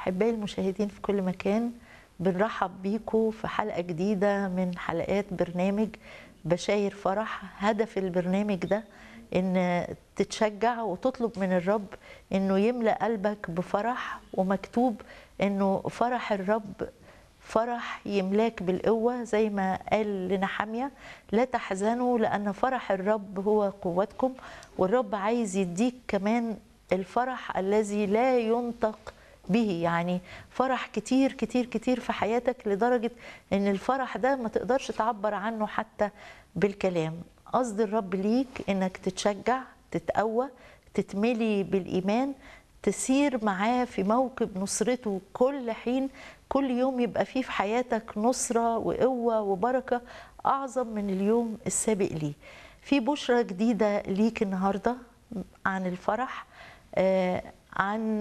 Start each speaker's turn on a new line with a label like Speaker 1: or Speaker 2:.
Speaker 1: أحبائي المشاهدين في كل مكان بنرحب بيكم في حلقة جديدة من حلقات برنامج بشاير فرح هدف البرنامج ده ان تتشجع وتطلب من الرب انه يملأ قلبك بفرح ومكتوب انه فرح الرب فرح يملاك بالقوة زي ما قال لنحمية لا تحزنوا لأن فرح الرب هو قوتكم والرب عايز يديك كمان الفرح الذي لا ينطق به يعني فرح كتير كتير كتير في حياتك لدرجة ان الفرح ده ما تقدرش تعبر عنه حتى بالكلام قصد الرب ليك انك تتشجع تتقوى تتملي بالإيمان تسير معاه في موكب نصرته كل حين كل يوم يبقى فيه في حياتك نصرة وقوة وبركة أعظم من اليوم السابق ليه في بشرة جديدة ليك النهاردة عن الفرح آه عن